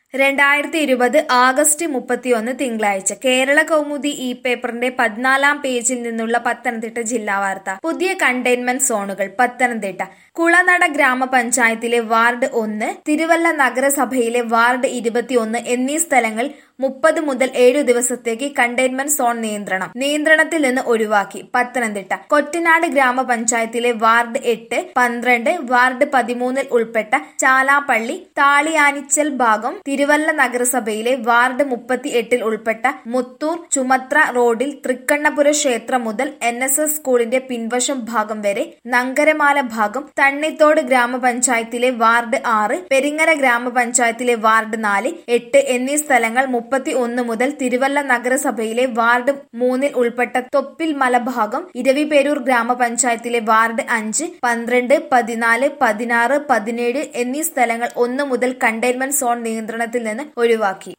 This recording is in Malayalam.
രണ്ടായിരത്തി ഇരുപത് ആഗസ്റ്റ് മുപ്പത്തിയൊന്ന് തിങ്കളാഴ്ച കേരള കൗമുദി ഇ പേപ്പറിന്റെ പതിനാലാം പേജിൽ നിന്നുള്ള പത്തനംതിട്ട ജില്ലാ വാർത്ത പുതിയ കണ്ടെയ്ൻമെന്റ് സോണുകൾ പത്തനംതിട്ട കുളനട ഗ്രാമപഞ്ചായത്തിലെ വാർഡ് ഒന്ന് തിരുവല്ല നഗരസഭയിലെ വാർഡ് ഇരുപത്തിയൊന്ന് എന്നീ സ്ഥലങ്ങൾ മുപ്പത് മുതൽ ഏഴു ദിവസത്തേക്ക് കണ്ടെയ്ൻമെന്റ് സോൺ നിയന്ത്രണം നിയന്ത്രണത്തിൽ നിന്ന് ഒഴിവാക്കി പത്തനംതിട്ട കൊറ്റനാട് ഗ്രാമപഞ്ചായത്തിലെ വാർഡ് എട്ട് പന്ത്രണ്ട് വാർഡ് പതിമൂന്നിൽ ഉൾപ്പെട്ട ചാലാപ്പള്ളി താളിയാനിച്ചൽ ഭാഗം തിരുവല്ല നഗരസഭയിലെ വാർഡ് മുപ്പത്തി എട്ടിൽ ഉൾപ്പെട്ട മുത്തൂർ ചുമത്ര റോഡിൽ തൃക്കണ്ണപുര ക്ഷേത്രം മുതൽ എൻ എസ് എസ് സ്കൂളിന്റെ പിൻവശം ഭാഗം വരെ നങ്കരമാല ഭാഗം തണ്ണിത്തോട് ഗ്രാമപഞ്ചായത്തിലെ വാർഡ് ആറ് പെരിങ്ങര ഗ്രാമപഞ്ചായത്തിലെ വാർഡ് നാല് എട്ട് എന്നീ സ്ഥലങ്ങൾ മുപ്പത്തി ഒന്ന് മുതൽ തിരുവല്ല നഗരസഭയിലെ വാർഡ് മൂന്നിൽ ഉൾപ്പെട്ട തൊപ്പിൽ മല ഭാഗം ഇരവിപേരൂർ ഗ്രാമപഞ്ചായത്തിലെ വാർഡ് അഞ്ച് പന്ത്രണ്ട് പതിനാല് പതിനാറ് പതിനേഴ് എന്നീ സ്ഥലങ്ങൾ ഒന്ന് മുതൽ കണ്ടെയ്ൻമെന്റ് സോൺ നിയന്ത്രണത്തിൽ നിന്ന് ഒഴിവാക്കി